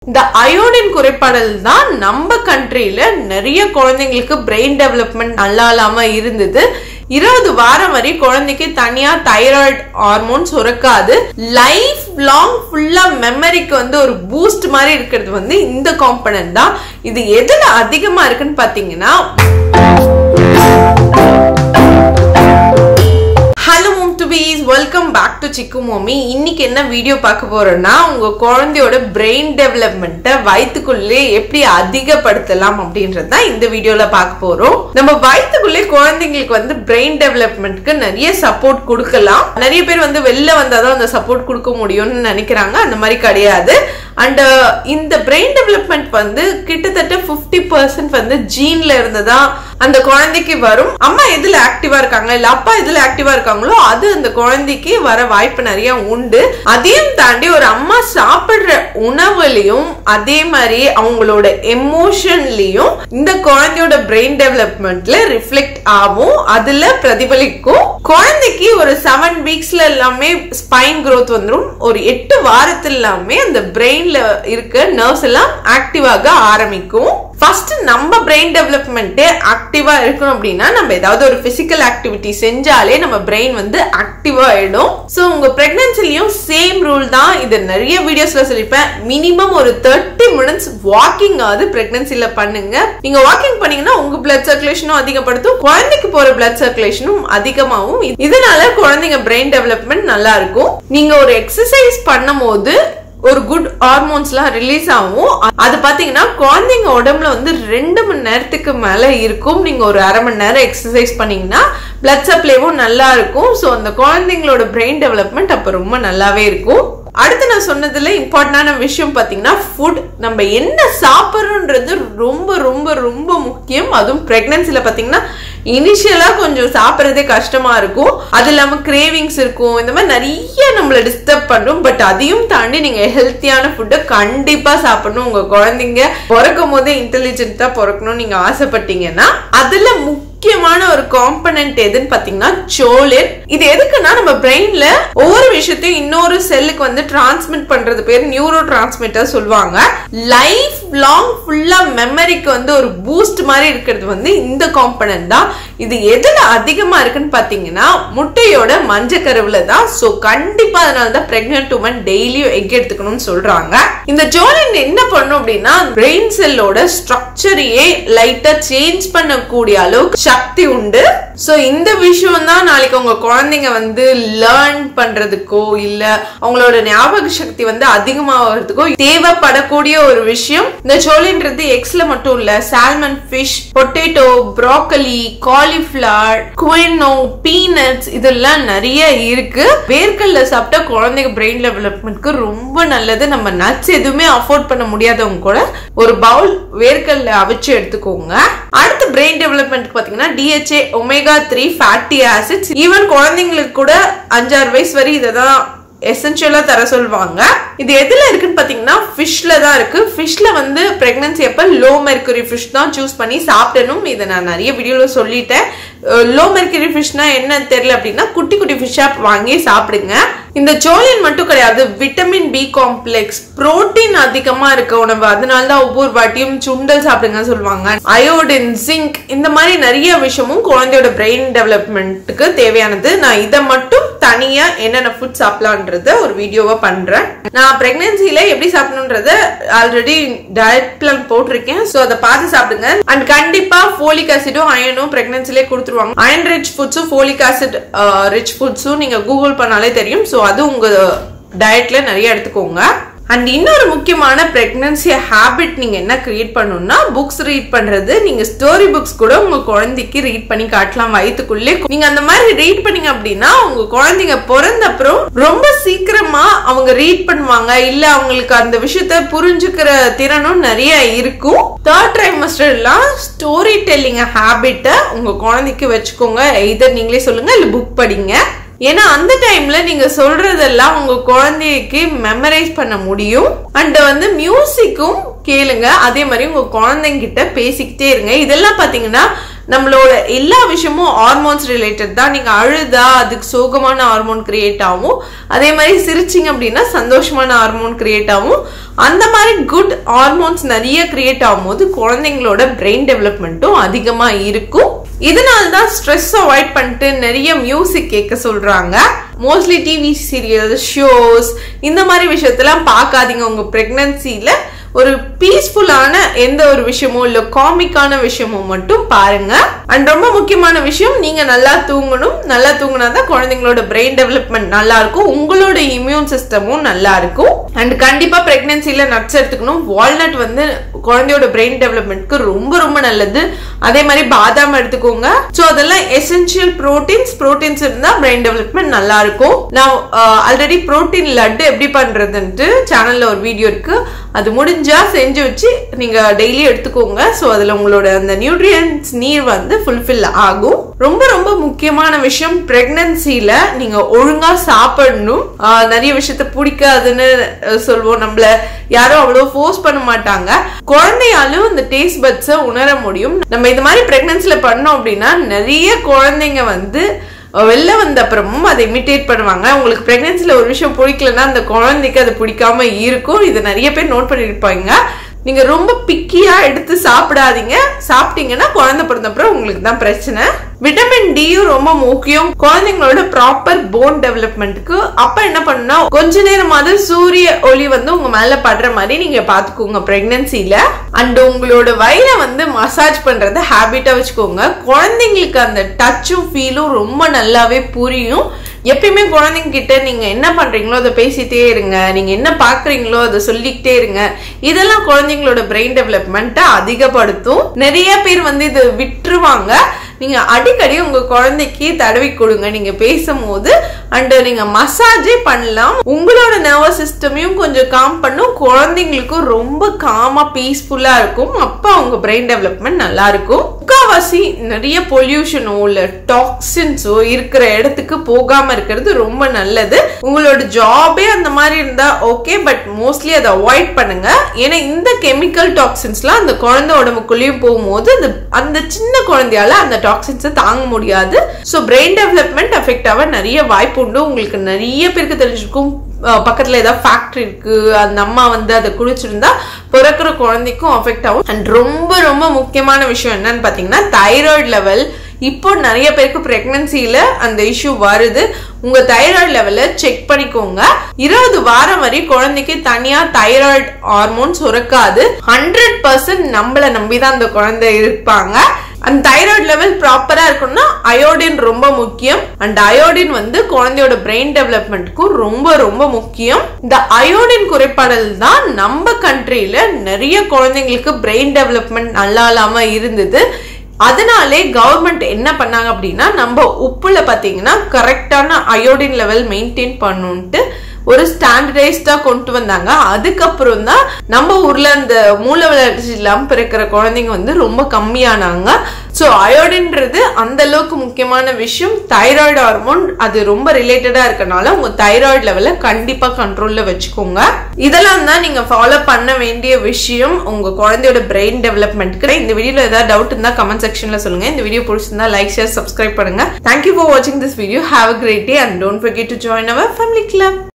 இந்த அயோடின் குறைபாடல் தான் நம்ம கண்ட்ரியில நிறைய குழந்தைங்களுக்கு பிரெயின் டெவலப்மெண்ட் நல்லா இல்லாம இருந்தது இருபது வாரம் வரை குழந்தைக்கு தனியா தைராய்டு ஹார்மோன் சுரக்காது லைஃப் லாங் ஃபுல்லா மெமரிக்கு வந்து ஒரு பூஸ்ட் மாதிரி இருக்கிறது வந்து இந்த காம்பனன்ட் தான் இது எதுல அதிகமா இருக்குன்னு பாத்தீங்கன்னா hello mom to bes welcome back to சிக்கு மோமி இன்னைக்கு என்ன வீடியோ பார்க்க போறோம்னா உங்க குழந்தையோட பிரெயின் டெவலப்மெண்ட்டை வயிற்றுக்குள்ளே எப்படி அதிகப்படுத்தலாம் அப்படின்றது தான் இந்த வீடியோல பார்க்க போறோம் நம்ம வயிற்றுக்குள்ளே குழந்தைங்களுக்கு வந்து பிரெயின் டெவலப்மெண்ட்க்கு நிறைய சப்போர்ட் கொடுக்கலாம் நிறைய பேர் வந்து வெளில வந்தாதான் அந்த சப்போர்ட் கொடுக்க முடியும்னு நினைக்கிறாங்க அந்த மாதிரி கிடையாது அண்ட் இந்த பிரெயின் டெவலப்மெண்ட் வந்து கிட்டத்தட்ட ஃபிஃப்டி பர்சன்ட் வந்து ஜீன்ல இருந்து தான் அந்த குழந்தைக்கு வரும் அம்மா எதுல ஆக்டிவா இருக்காங்க இல்ல அப்பா எதுல ஆக்டிவா இருக்காங்களோ அது அந்த குழந்தைக்கு வர வாய்ப்பு நிறைய உண்டு அதையும் தாண்டி ஒரு அம்மா சாப்பிடுற உணவுலையும் அதே மாதிரி அவங்களோட எமோஷன்லயும் இந்த குழந்தையோட பிரெயின் டெவலப்மெண்ட்ல ரிஃப்ளெக்ட் ஆகும் அதுல பிரதிபலிக்கும் குழந்தைக்கு ஒரு செவன் வீக்ஸ்ல எல்லாமே ஸ்பைன் growth வந்துடும் ஒரு எட்டு வாரத்துல எல்லாமே அந்த பிரெயின்ல இருக்க நர்வ்ஸ் எல்லாம் ஆக்டிவாக ஆரம்பிக்கும் ஃபர்ஸ்ட் நம்ம பிரெயின் டெவலப்மெண்ட் ஆக்டிவா இருக்கணும் அப்படின்னா நம்ம ஏதாவது ஒரு பிசிக்கல் ஆக்டிவிட்டி செஞ்சாலே நம்ம பிரெயின் வந்து ஆக்டிவா ஆயிடும் ஸோ உங்க பிரெக்னன்சிலையும் சேம் ரூல் தான் இது நிறைய வீடியோஸ்ல சொல்லிப்பேன் மினிமம் ஒரு தேர்ட்டி மினிட்ஸ் வாக்கிங் ஆகுது பிரெக்னன்சில பண்ணுங்க நீங்க வாக்கிங் பண்ணீங்கன்னா உங்க பிளட் சர்க்குலேஷனும் அதிகப்படுத்தும் குழந்தைக்கு போற பிளட் சர்க்குலேஷனும் அதிகமாகும் இதனால குழந்தைங்க பிரெயின் டெவலப்மெண்ட் நல்லா இருக்கும் நீங்க ஒரு எக்ஸசைஸ் பண்ணும் போது ஒரு குட் ஹார்மோன்ஸ்லாம் ரிலீஸ் ஆகும் அது பாத்தீங்கன்னா குழந்தைங்க உடம்புல வந்து ரெண்டு மணி நேரத்துக்கு மேல இருக்கும் நீங்க ஒரு அரை மணி நேரம் எக்ஸசைஸ் பண்ணீங்கன்னா பிளட் சப்ளைவும் நல்லா இருக்கும் ஸோ அந்த குழந்தைங்களோட பிரெயின் டெவலப்மெண்ட் அப்ப ரொம்ப நல்லாவே இருக்கும் அடுத்து நான் சொன்னதுல இம்பார்ட்டன்டான விஷயம் பாத்தீங்கன்னா ஃபுட் நம்ம என்ன சாப்பிட்றோன்றது ரொம்ப ரொம்ப ரொம்ப முக்கியம் அதுவும் பிரெக்னன்சில பாத்தீங்கன்னா இனிஷியலா கொஞ்சம் சாப்பிட்றதே கஷ்டமா இருக்கும் அது இல்லாம கிரேவிங்ஸ் இருக்கும் இந்த மாதிரி நிறைய நம்மள டிஸ்டர்ப் பண்ணும் பட் அதையும் தாண்டி நீங்க ஹெல்த்தியான ஃபுட்டை கண்டிப்பா சாப்பிடணும் உங்க குழந்தைங்க பிறக்கும் போதே இன்டெலிஜென்ட்டா பிறக்கணும் நீங்க ஆசைப்பட்டீங்கன்னா அதுல முக்கியமான ஒரு காம்பனன்ட் எதுன்னு பாத்தீங்கன்னா சோலின் இது எதுக்குன்னா நம்ம பிரெயின்ல ஒவ்வொரு விஷயத்தையும் இன்னொரு செல்லுக்கு வந்து டிரான்ஸ்மிட் பண்றது பேர் நியூரோ டிரான்ஸ்மிட்டர் சொல்லுவாங்க லைஃப் லாங் ஃபுல்லா மெமரிக்கு வந்து ஒரு பூஸ்ட் மாதிரி இருக்கிறது வந்து இந்த காம்பனன்ட் தான் இது எதுல அதிகமா இருக்குன்னு பாத்தீங்கன்னா முட்டையோட மஞ்ச கருவுல தான் சோ கண்டிப்பா அதனால தான் பிரெக்னென்ட் உமன் டெய்லியும் எக் எடுத்துக்கணும்னு சொல்றாங்க இந்த ஜோலின் என்ன பண்ணும் அப்படின்னா பிரெயின் செல்லோட ஸ்ட்ரக்சரையே லைட்டா சேஞ்ச் பண்ணக்கூடிய அளவுக்கு சக்தி உண்டு சோ இந்த விஷயம் தான் நாளைக்கு உங்க குழந்தைங்க வந்து லேர்ன் பண்றதுக்கோ இல்ல அவங்களோட ஞாபக சக்தி வந்து அதிகமாகிறதுக்கோ தேவைப்படக்கூடிய ஒரு விஷயம் இந்த சோலின்றது எக்ஸ்ல மட்டும் இல்ல salmon fish potato broccoli cauliflower quinoa peanuts இதெல்லாம் நிறைய இருக்கு வேர்க்கல்ல சாப்பிட்டா குழந்தைங்க பிரெயின் டெவலப்மெண்ட்க்கு ரொம்ப நல்லது நம்ம நட்ஸ் எதுவுமே அஃபோர்ட் பண்ண முடியாதவங்க கூட ஒரு பவுல் வேர்க்கல்ல அவிச்சு எடுத்துக்கோங்க அடுத்து பிரெயின் டெவலப்மெண்ட்க்கு பாத்தீங்கன்னா DHA omega three fatty acids even குழந்தைங்களுக்கு கூட அஞ்சாறு வயசு வரை இதை தான் எசென்ஷியலா தர சொல்லுவாங்க இது எதுல இருக்குன்னு பாத்தீங்கன்னா ஃபிஷ்ல தான் இருக்கு ஃபிஷ்ல வந்து பிரெக்னன்சி அப்ப லோ மெர்க்குரி ஃபிஷ் தான் சூஸ் பண்ணி சாப்பிடணும் இதை நான் நிறைய வீடியோல சொல்லிட்டேன் லோ மெர்க்குரி ஃபிஷ்னா என்ன தெரியல அப்படின்னா குட்டி குட்டி ஃபிஷ்ஷா வாங்கி சாப்பிடுங்க இந்த ஜோலியன் மட்டும் கிடையாது விட்டமின் பி காம்ப்ளெக்ஸ் புரோட்டீன் அதிகமா இருக்க உணவு அதனால தான் ஒவ்வொரு வாட்டியும் சுண்டல் சாப்பிடுங்கன்னு சொல்லுவாங்க அயோடின் ஜிங்க் இந்த மாதிரி நிறைய விஷயமும் குழந்தையோட பிரெயின் டெவலப்மெண்ட்டுக்கு தேவையானது நான் இதை மட்டும் தனியா என்னென்ன ஃபுட் சாப்பிடலான்றத ஒரு வீடியோவா பண்றேன் நான் பிரெக்னன்சில எப்படி சாப்பிடணுன்றத ஆல்ரெடி டயட் பிளான் போட்டிருக்கேன் ஸோ அதை பார்த்து சாப்பிடுங்க அண்ட் கண்டிப்பா ஃபோலிக் ஆசிடும் அயனும் பிரெக்னன்சிலே கொடுத்துருவாங்க அயன் ரிச் ஃபுட்ஸும் ஃபோலிக் ஆசிட் ரிச் ஃபுட்ஸும் நீங்க கூகுள் பண்ணாலே தெரியும் ஸோ அது உங்க டயட்ல நிறைய எடுத்துக்கோங்க அண்ட் இன்னொரு முக்கியமான பிரெக்னன்சி ஹேபிட் நீங்க என்ன கிரியேட் பண்ணணும்னா புக்ஸ் ரீட் பண்றது நீங்க ஸ்டோரி புக்ஸ் கூட உங்க குழந்தைக்கு ரீட் பண்ணி காட்டலாம் வயிற்றுக்குள்ளே நீங்க அந்த மாதிரி ரீட் பண்ணீங்க அப்படின்னா உங்க குழந்தைங்க பிறந்த அப்புறம் ரொம்ப சீக்கிரமா அவங்க ரீட் பண்ணுவாங்க இல்ல அவங்களுக்கு அந்த விஷயத்த புரிஞ்சுக்கிற திறனும் நிறைய இருக்கும் தேர்ட் ட்ரைமஸ்டர் எல்லாம் ஸ்டோரி டெல்லிங் ஹேபிட்டை உங்க குழந்தைக்கு வச்சுக்கோங்க இதர் நீங்களே சொல்லுங்க இல்ல புக் படிங்க ஏன்னா அந்த டைம்ல நீங்க சொல்றதெல்லாம் உங்க குழந்தைக்கு மெமரைஸ் பண்ண முடியும் அண்ட் வந்து மியூசிக்கும் கேளுங்க அதே மாதிரி உங்க குழந்தைங்கிட்ட பேசிக்கிட்டே இருங்க இதெல்லாம் பாத்தீங்கன்னா நம்மளோட எல்லா விஷயமும் ஹார்மோன்ஸ் ரிலேட்டட் தான் நீங்க அழுதா அதுக்கு சோகமான ஹார்மோன் கிரியேட் ஆகும் அதே மாதிரி சிரிச்சிங்க அப்படின்னா சந்தோஷமான ஹார்மோன் கிரியேட் ஆகும் அந்த மாதிரி குட் ஹார்மோன்ஸ் நிறைய கிரியேட் ஆகும்போது குழந்தைங்களோட பிரெயின் டெவலப்மெண்ட்டும் அதிகமா இருக்கும் இதனால தான் ஸ்ட்ரெஸ் அவாய்ட் பண்ணிட்டு நிறைய மியூசிக் கேட்க சொல்றாங்க மோஸ்ட்லி டிவி சீரியல் ஷோஸ் இந்த மாதிரி விஷயத்தெல்லாம் பார்க்காதீங்க உங்க பிரெக்னன்சில ஒரு பீஸ்ஃபுல்லான எந்த ஒரு விஷயமோ இல்ல காமிக்கான விஷயமோ மட்டும் பாருங்க அண்ட் ரொம்ப முக்கியமான விஷயம் நீங்க நல்லா தூங்கணும் நல்லா தூங்கினா தான் குழந்தைங்களோட பிரெயின் டெவலப்மெண்ட் நல்லா இருக்கும் உங்களோட இம்யூன் சிஸ்டமும் நல்லா இருக்கும் அண்ட் கண்டிப்பா பிரெக்னன்சில நட்ஸ் எடுத்துக்கணும் வால்நட் வந்து குழந்தையோட பிரெயின் டெவலப்மெண்ட்க்கு ரொம்ப ரொம்ப நல்லது அதே மாதிரி பாதாம் எடுத்துக்கோங்க ஸோ அதெல்லாம் எசென்சியல் ப்ரோட்டீன்ஸ் ப்ரோட்டீன்ஸ் இருந்தா பிரெயின் டெவலப்மெண்ட் நல்லா இருக்கும் நான் ஆல்ரெடி ப்ரோட்டீன் லட்டு எப்படி பண்றதுன்ட்டு சேனல்ல ஒரு வீடியோ இருக்கு அது முடிஞ்சா செஞ்சு வச்சு நீங்க டெய்லி எடுத்துக்கோங்க ஸோ அதுல உங்களோட அந்த நியூட்ரியன்ஸ் நீர் வந்து ஃபுல்ஃபில் ஆகும் ரொம்ப ரொம்ப முக்கியமான விஷயம் பிரெக்னன்சில நீங்க ஒழுங்கா சாப்பிடணும் ஆஹ் நிறைய விஷயத்த பிடிக்காதுன்னு அஹ் சொல்லுவோம் நம்மள யாரும் அவ்வளோ ஃபோர்ஸ் பண்ண மாட்டாங்க குழந்தையாலும் இந்த டேஸ்ட் பட்ஸை உணர முடியும் நம்ம இது மாதிரி பிரெக்னன்சில பண்ணோம் அப்படின்னா நிறைய குழந்தைங்க வந்து வெளில வந்த அப்புறமும் அதை இமிட்டேட் பண்ணுவாங்க உங்களுக்கு பிரெக்னன்சில ஒரு விஷயம் பிடிக்கலன்னா அந்த குழந்தைக்கு அது பிடிக்காம இருக்கும் இது நிறைய பேர் நோட் பண்ணிருப்பாங்க நீங்க ரொம்ப பிக்கியா எடுத்து சாப்பிடாதீங்க சாப்பிட்டீங்கன்னா குழந்தை பிறந்த அப்புறம் உங்களுக்கு தான் பிரச்சனை விட்டமின் டியும் ரொம்ப முக்கியம் குழந்தைங்களோட ப்ராப்பர் போன் டெவலப்மெண்ட்டுக்கு அப்ப என்ன பண்ணா கொஞ்ச நேரமாவது சூரிய ஒளி வந்து உங்க மேல படுற மாதிரி நீங்க பாத்துக்கோங்க பிரெக்னன்சில அண்ட் உங்களோட வயிறை வந்து மசாஜ் பண்றத ஹேபிட்டா வச்சுக்கோங்க குழந்தைங்களுக்கு அந்த டச்சும் ஃபீலும் ரொம்ப நல்லாவே புரியும் எப்பயுமே குழந்தைங்க கிட்ட நீங்க என்ன பண்றீங்களோ அதை பேசிட்டே இருங்க நீங்க என்ன பாக்குறீங்களோ அதை சொல்லிக்கிட்டே இருங்க இதெல்லாம் குழந்தைங்களோட பிரெயின் டெவலப்மெண்ட்டை அதிகப்படுத்தும் நிறைய பேர் வந்து இது விட்டுருவாங்க நீங்க அடிக்கடி உங்க குழந்தைக்கு தடவி கொடுங்க நீங்க பேசும்போது அண்ட் நீங்க மசாஜே பண்ணலாம் உங்களோட நர்வஸ் சிஸ்டமையும் கொஞ்சம் காம் பண்ணும் குழந்தைங்களுக்கும் ரொம்ப காமா பீஸ்ஃபுல்லா இருக்கும் அப்ப அவங்க பிரெயின் டெவலப்மெண்ட் நல்லா இருக்கும் முக்காவாசி நிறைய பொல்யூஷனோ இல்ல டாக்ஸின்ஸோ இருக்கிற இடத்துக்கு போகாம இருக்கிறது ரொம்ப நல்லது உங்களோட ஜாபே அந்த மாதிரி இருந்தா ஓகே பட் மோஸ்ட்லி அதை அவாய்ட் பண்ணுங்க ஏன்னா இந்த கெமிக்கல் டாக்ஸின்ஸ்லாம் அந்த குழந்தை உடம்புக்குள்ளேயும் போகும்போது அந்த அந்த சின்ன குழந்தையால அந்த டாக்ஸின்ஸை தாங்க முடியாது ஸோ பிரெயின் டெவலப்மெண்ட் அஃபெக்ட் ஆக நிறைய வாய்ப்பு உண்டு உங்களுக்கு நிறைய பேருக்கு தெரிஞ்சிருக்கும் பக்கத்துல ஏதாவது ஃபேக்டரி இருக்கு அந்த அம்மா வந்து அதை குடிச்சிருந்தா பிறக்கிற குழந்தைக்கும் அஃபெக்ட் ஆகும் அண்ட் ரொம்ப ரொம்ப முக்கியமான விஷயம் என்னன்னு பாத்தீங்கன்னா தைராய்டு லெவல் இப்போ நிறைய பேருக்கு பிரெக்னன்சில அந்த இஷ்யூ வருது உங்க தைராய்டு லெவல செக் பண்ணிக்கோங்க இருபது வாரம் வரை குழந்தைக்கு தனியா தைராய்டு ஹார்மோன் சுரக்காது ஹண்ட்ரட் பர்சன்ட் நம்மள நம்பிதான் அந்த குழந்தை இருப்பாங்க அந்த தைராய்டு லெவல் ப்ராப்பரா இருக்கணும்னா அயோடின் ரொம்ப முக்கியம் அண்ட் அயோடின் வந்து குழந்தையோட பிரெயின் டெவலப்மெண்ட்க்கும் ரொம்ப ரொம்ப முக்கியம் இந்த அயோடின் குறைபாடல் தான் நம்ம கண்ட்ரியில நிறைய குழந்தைங்களுக்கு பிரெயின் டெவலப்மெண்ட் நல்லா இல்லாம இருந்தது அதனாலே கவர்மெண்ட் என்ன பண்ணாங்க அப்படின்னா நம்ம உப்புல பாத்தீங்கன்னா கரெக்டான அயோடின் லெவல் மெயின்டைன் பண்ணுன்ட்டு ஒரு ஸ்டாண்டர்டைஸ்டா கொண்டு வந்தாங்க அதுக்கப்புறம் தான் நம்ம ஊர்ல இந்த மூல வளர்ச்சி இல்லாம பிறக்கிற குழந்தைங்க வந்து ரொம்ப கம்மியானாங்க ஸோ அயோடின்றது அந்த அளவுக்கு முக்கியமான விஷயம் தைராய்டு ஹார்மோன் அது ரொம்ப ரிலேட்டடா இருக்கனால உங்க தைராய்டு லெவலை கண்டிப்பா கண்ட்ரோல்ல வச்சுக்கோங்க இதெல்லாம் தான் நீங்க ஃபாலோ பண்ண வேண்டிய விஷயம் உங்க குழந்தையோட பிரெயின் டெவலப்மெண்ட்க்கு இந்த வீடியோல ஏதாவது டவுட் இருந்தா கமெண்ட் செக்ஷன்ல சொல்லுங்க இந்த வீடியோ பிடிச்சிருந்தா லைக் ஷேர் சப்ஸ்கிரைப் பண்ணுங்க தேங்க்யூ ஃபார் வாட்சிங் this video have a great day and don't forget to join our family club